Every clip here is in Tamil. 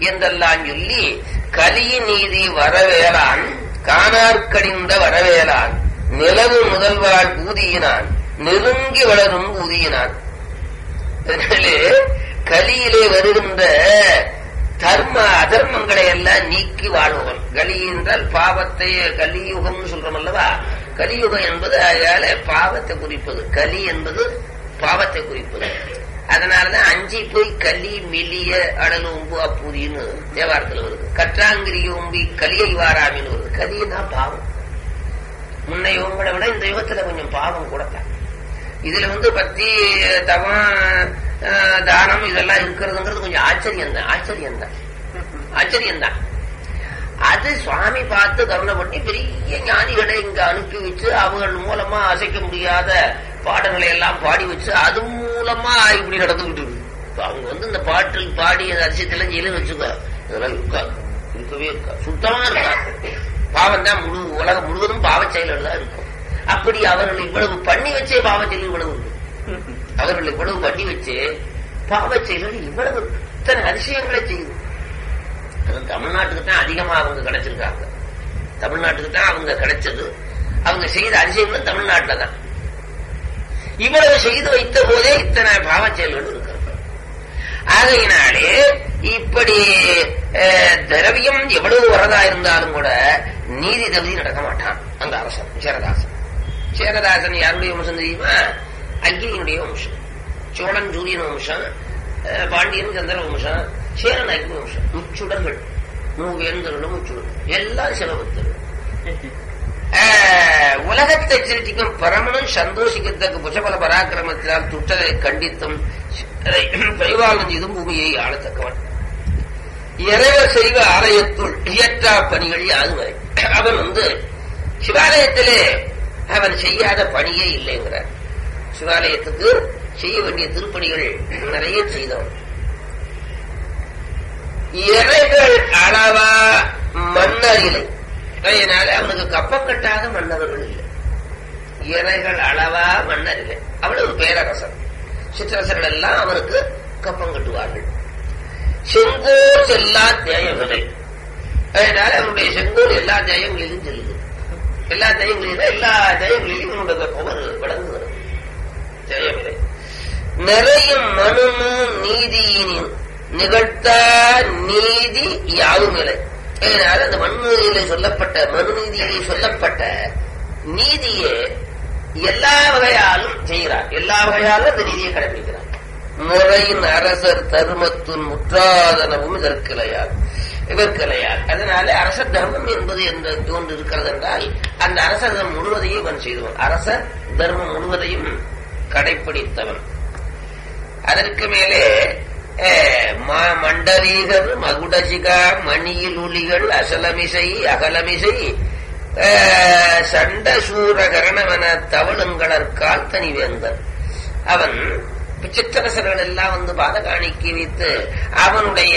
என்றெல்லாம் சொல்லி கலிய நீதி வரவேலான் காணார்க்கடிந்த வரவேலான் நிலவு முதல்வாள் பூதியினான் நெருங்கி வளரும் பூதியினான் அதனாலே கலியிலே வருகின்ற தர்ம அதர்மங்களை எல்லாம் நீக்கி வாழ்பவன் கலி என்றால் பாவத்தை கலியுகம் சொல்றோம் அல்லவா கலியுகம் என்பது அதனால பாவத்தை குறிப்பது கலி என்பது பாவத்தை குறிப்பது அதனாலதான் அஞ்சி போய் கலி மெலிய அடல் ஒம்பு அப்பூதின்னு தேவாரத்துல வருது கற்றாங்கிரி ஓம்பி கலியை வாராமின்னு வருது கலின்னா பாவம் முன்ன யுகங்களை விட இந்த யுகத்துல கொஞ்சம் பாவம் கூடத்தான் இதுல வந்து பக்தி தவம் அஹ், தானம் இதெல்லாம் இருக்கிறதுங்கிறது கொஞ்சம் ஆச்சரியம் தான் ஆச்சரியம் தான் ஆச்சரியம் தான் அது சுவாமி பார்த்து கருணை பண்ணி பெரிய ஞானிகளை இங்க அனுப்பி வச்சு அவங்கள் மூலமா அசைக்க முடியாத பாடல்களை எல்லாம் பாடி வச்சு அது மூலமா இப்படி நடந்துகிட்டு இருக்கு இப்ப அவங்க வந்து இந்த பாட்டில் பாடி அந்த அதிசயத்தெல்லாம் ஜெயிலும் வச்சுக்கோ இதெல்லாம் இருக்காது இருக்கவே இருக்கா சுத்தமா இருக்கா பாவம் தான் முழு உலகம் முழுவதும் பாவச் செயல்கள் தான் இருக்கும் அப்படி அவர்கள் இவ்வளவு பண்ணி வச்சே பாவச் செயல் இவ்வளவு இருக்கு அவர்கள் இவ்வளவு பண்ணி வச்சு பாவச் செயல்கள் இவ்வளவு இத்தனை அதிசயங்களை செய்யுது அது தமிழ்நாட்டுக்கு தான் அதிகமா அவங்க கிடைச்சிருக்காங்க தமிழ்நாட்டுக்கு தான் அவங்க கிடைச்சது அவங்க செய்த அதிசயங்களும் தமிழ்நாட்டுல தான் இவ்வளவு செய்து வைத்த போதே இத்தனை பாவச் செயல்கள் இருக்கிறது ஆகையினாலே இப்படி அஹ், திரவியம் எவ்வளவு வரதா இருந்தாலும் கூட நீதி தகுதி நடக்க மாட்டான் அந்த அரசன் சேரதாசன் சேரதாசன் யாருடைய வம்சம் தெரியுமா அக்னியினுடைய வம்சம் சோழன் சூரியன் வம்சம் அஹ், பாண்டியன் சந்திர வம்சம் சேரன் அக்னி வம்சம் முச்சுடர்கள் மூவேந்தர்களும் முச்சுடர்கள் எல்லாம் சிலவத்தர்கள் ஆஹ், உலகத்தை சிருஷ்டிக்கும் பரமனும் சந்தோஷிக்கத்தக்க புஷபல பராக்கிரமத்தினால் துட்டதை கண்டித்தும் பரிவாளம் செய்தும் பூமியை ஆளத்தக்கவன் இறைவர் செய்வ ஆலயத்துள் இயற்றா பணிகள் யாதுவரை அவன் வந்து சிவாலயத்திலே அவன் செய்யாத பணியே இல்லைங்கிறார் சிவாலயத்துக்கு செய்ய வேண்டிய திருப்பணிகள் நிறைய செய்தவன் இறைகள் அளவா மன்னர் இல்லை அதனால அவனுக்கு கப்பம் கட்டாத மன்னவர்கள் இல்லை இறைகள் அளவா மன்னர் இல்லை அவ்வளவு பேரரசன் சிற்றரசர்கள் எல்லாம் அவனுக்கு கப்பம் கட்டுவார்கள் செங்கோல் செல்லா தேயவில்லை அதனால அவனுடைய செங்கோல் எல்லா தேயங்களிலும் செல்லுது எல்லா தேயங்களிலும் எல்லா தேயங்களிலும் இவனுடைய பவர் விளங்குகிறது தேயவில்லை நிறையும் மனுமும் நீதியினின் நிகழ்த்தா நீதி யாவும் இல்லை அதனால அந்த மண்ணுயிலே சொல்லப்பட்ட மனு நீதியிலே சொல்லப்பட்ட நீதியே எல்லா வகையாலும் செய்கிறார் எல்லா வகையாலும் அந்த நீதியை கடைபிடிக்கிறார் முறையின் அரசர் தர்மத்துன் முற்றாதனவும் இதற்கிளையார் இதற்கிளையார் அதனால அரச தர்மம் என்பது என்ற தோன்று இருக்கிறது என்றால் அந்த அரச தர்மம் முழுவதையும் இவன் செய்தவன் அரச தர்மம் முழுவதையும் கடைப்பிடித்தவன் அதற்கு மேலே அஹ், மா- மண்டலீகர் மகுடசிகா மணியில் ஒளிகள் அசலமிசை அகலமிசை அஹ், சண்ட சூரகரணவன தவளுங்களற்கால் தனிவேந்தன் அவன் சிற்றரசர்கள் எல்லாம் வந்து பாத காணிக்கை வைத்து அவனுடைய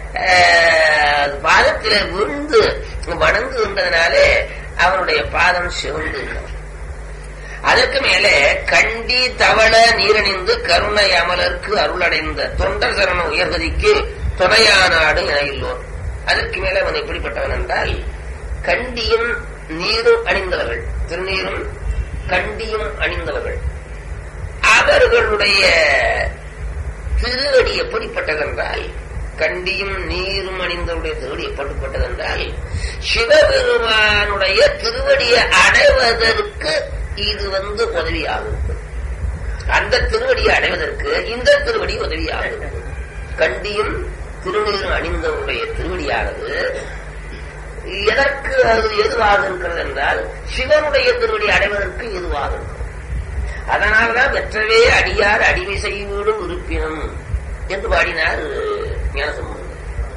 அஹ், பாதத்திலே விழுந்து வணங்குகின்றதுனாலே அவனுடைய பாதம் சிவந்து அதற்கு மேலே கண்டி தவள நீரணிந்து கருணை அமலர்க்கு அருளடைந்த தொண்டர் சரண உயர்கதிக்கு துணையானாடு என இல்லோர் அதற்கு மேலே அவன் எப்படிப்பட்டவன் என்றால் கண்டியும் நீரும் அணிந்தவர்கள் திருநீரும் கண்டியும் அணிந்தவர்கள் அவர்களுடைய திருவடி எப்படிப்பட்டதென்றால் கண்டியும் நீரும் அணிந்தவருடைய திருவடி எப்படிப்பட்டதென்றால் சிவபெருமானுடைய திருவடியை அடைவதற்கு இது வந்து உதவியாகும் அந்த திருவடியை அடைவதற்கு இந்த திருவடி உதவியாகும் கண்டியும் திருநீரும் அணிந்தவருடைய திருவடியானது எதற்கு அது எதுவாக இருக்கிறது என்றால் சிவனுடைய திருவடி அடைவதற்கு எதுவாக இருக்கிறது அதனால்தான் வெற்றவே அடியார் அடிமை செய்வீடும் உறுப்பினம் என்று பாடினார் ஞானசம்பந்தர்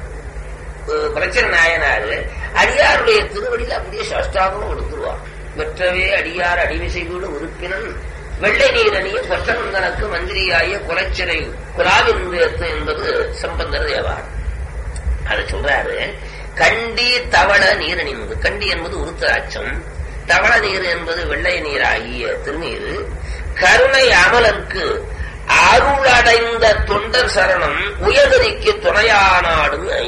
அஹ் பிரச்சனை நாயனார் அடியாருடைய திருவடியில் அப்படியே சாஷ்டாகம் கொடுத்துருவார் வெற்றவே அடியார் அடிமை செய்வீடும் உறுப்பினன் வெள்ளை நீரணியும் கொற்றநந்தனுக்கு மந்திரியாய குலச்சிறை குலாவின் என்பது சம்பந்தர் தேவார் அதை சொல்றாரு கண்டி தவள நீரணிந்து கண்டி என்பது உருத்தராட்சம் தவள நீர் என்பது வெள்ளை நீராகிய திருநீர் கருணை அமலர்க்கு அருளடைந்த தொண்டர் சரணம் உயர்கதிக்கு துணையானாடும்